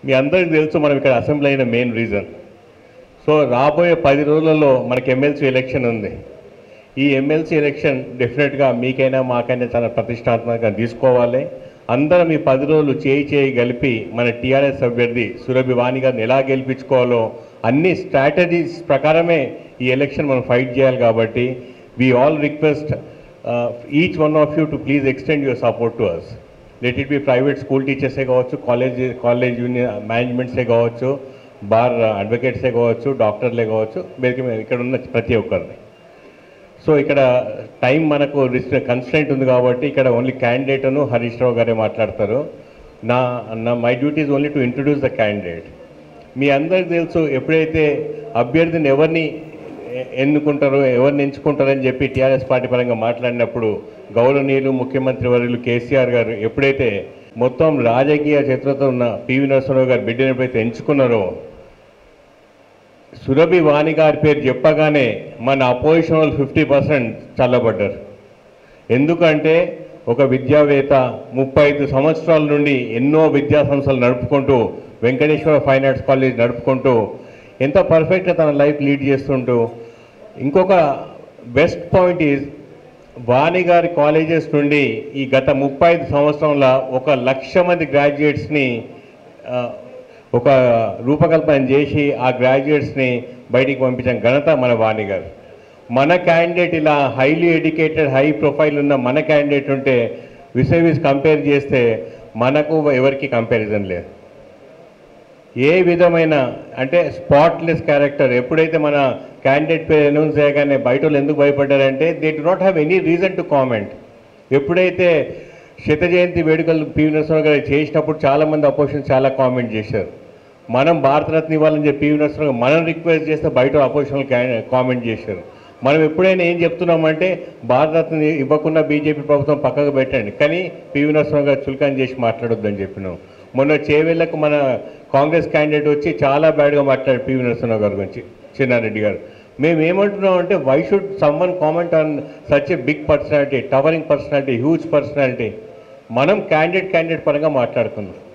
మీ అందరికీ తెలుసు మనం ఇక్కడ అసెంబ్లీ అయిన మెయిన్ రీజన్ సో రాబోయే పది రోజులలో మనకి ఎమ్మెల్సీ ఎలక్షన్ ఉంది ఈ ఎమ్మెల్సీ ఎలక్షన్ డెఫినెట్గా మీకైనా మాకైనా చాలా ప్రతిష్టాత్మకంగా తీసుకోవాలి అందరం ఈ పది రోజులు చేయి చేయి కలిపి మన టీఆర్ఎస్ అభ్యర్థి సురభి వాణి గారిని ఎలా గెలిపించుకోవాలో అన్ని స్ట్రాటజీస్ ప్రకారమే ఈ ఎలక్షన్ మనం ఫైట్ చేయాలి కాబట్టి we all request each one of you to please extend your support to us let it be private school టీచర్సే కావచ్చు కాలేజ్ కాలేజ్ యూనియన్ మేనేజ్మెంట్సే కావచ్చు బార్ అడ్వకేట్సే కావచ్చు డాక్టర్లే కావచ్చు వీరికి మేము ఇక్కడ ఉన్న ప్రతి ఒక్కరిని సో ఇక్కడ టైం మనకు కన్స్టెంట్ ఉంది కాబట్టి ఇక్కడ ఓన్లీ క్యాండిడేట్ను హరీష్ రావు గారే మాట్లాడతారు నా నా my duty is only to introduce the candidate మీ అందరికి తెలుసు ఎప్పుడైతే అభ్యర్థిని ఎవరిని ఎ- ఎన్నుకుంటారో ఎవరిని ఎంచుకుంటారని చెప్పి టీఆర్ఎస్ పార్టీ పరంగా మాట్లాడినప్పుడు గౌరవనీయులు ముఖ్యమంత్రి వర్యులు కేసీఆర్ గారు ఎప్పుడైతే మొత్తం రాజకీయ చరిత్రతో ఉన్న పివి నరసింహరావు గారు బిడ్డను ఎప్పుడైతే ఎంచుకున్నారో సురభి వాణి గారి పేరు చెప్పగానే మన అపోజిషన్ వాళ్ళు ఫిఫ్టీ పర్సెంట్ చల్లబడ్డారు ఎందుకంటే ఒక విద్యావేత్త ముప్పై ఐదు సంవత్సరాల నుండి ఎన్నో విద్యా సంస్థలు నడుపుకుంటూ వెంకటేశ్వర ఫైన్ ఆర్ట్స్ కాలేజ్ నడుపుకుంటూ ఎంత పర్ఫెక్ట్గా తన లైఫ్ లీడ్ చేస్తుంటూ ఇంకొక బెస్ట్ పాయింట్ ఈజ్ వాణి గారి కాలేజెస్ నుండి ఈ గత ముప్పై ఐదు సంవత్సరంల ఒక లక్ష మంది గ్రాడ్యుయేట్స్ని ఆ, ఒక రూపకల్పన చేసి ఆ గ్రాడ్యుయేట్స్ని బయటికి పంపించిన ఘనత మన వాణి గారు మన క్యాండిడేట్ ఇలా హైలీ ఎడ్యుకేటెడ్ హై ప్రొఫైల్ ఉన్న మన క్యాండిడేట్ ఉంటే విసర్వీస్ కంపేర్ చేస్తే మనకు ఎవరికి కంపారిజన్ లేదు ఏ విధమైన అంటే స్పాట్లెస్ క్యారెక్టర్ ఎప్పుడైతే మన క్యాండిడేట్ పేరు అనౌన్స్ చేయగానే బయట వాళ్ళు ఎందుకు భయపడ్డారంటే they do not have any reason to comment ఎప్పుడైతే శత జయంతి వేడుకలు పివి నరసింహరావు గారు చేసినప్పుడు చాలామంది అపోజిషన్ చాలా కామెంట్ చేశారు మనం భారతరత్న ఇవ్వాలని చెప్పి పివి నరసింహరావు గారు మనం రిక్వెస్ట్ చేస్తే బయట అపోజిషన్ కామెంట్ చేశారు మనం ఎప్పుడైనా ఏం చెప్తున్నామంటే భారతరత్న ఇవ్వకుండా బీజేపీ ప్రభుత్వం పక్కకు పెట్టండి కానీ పివి నరసింహరావు గారు చులకన చేసి మాట్లాడొద్దని చెప్పినాం మొన్న చేవేళ్లకు మన కాంగ్రెస్ క్యాండిడేట్ వచ్చి చాలా బ్యాడ్గా మాట్లాడారు పివి నరసింహరావు గారి గురించి చిన్నారెడ్డి గారు మేము ఏమంటున్నాం అంటే why should someone comment on such a big personality towering personality huge personality మనం క్యాండిడేట్ క్యాండిడేట్ పరంగా మాట్లాడుకుందాం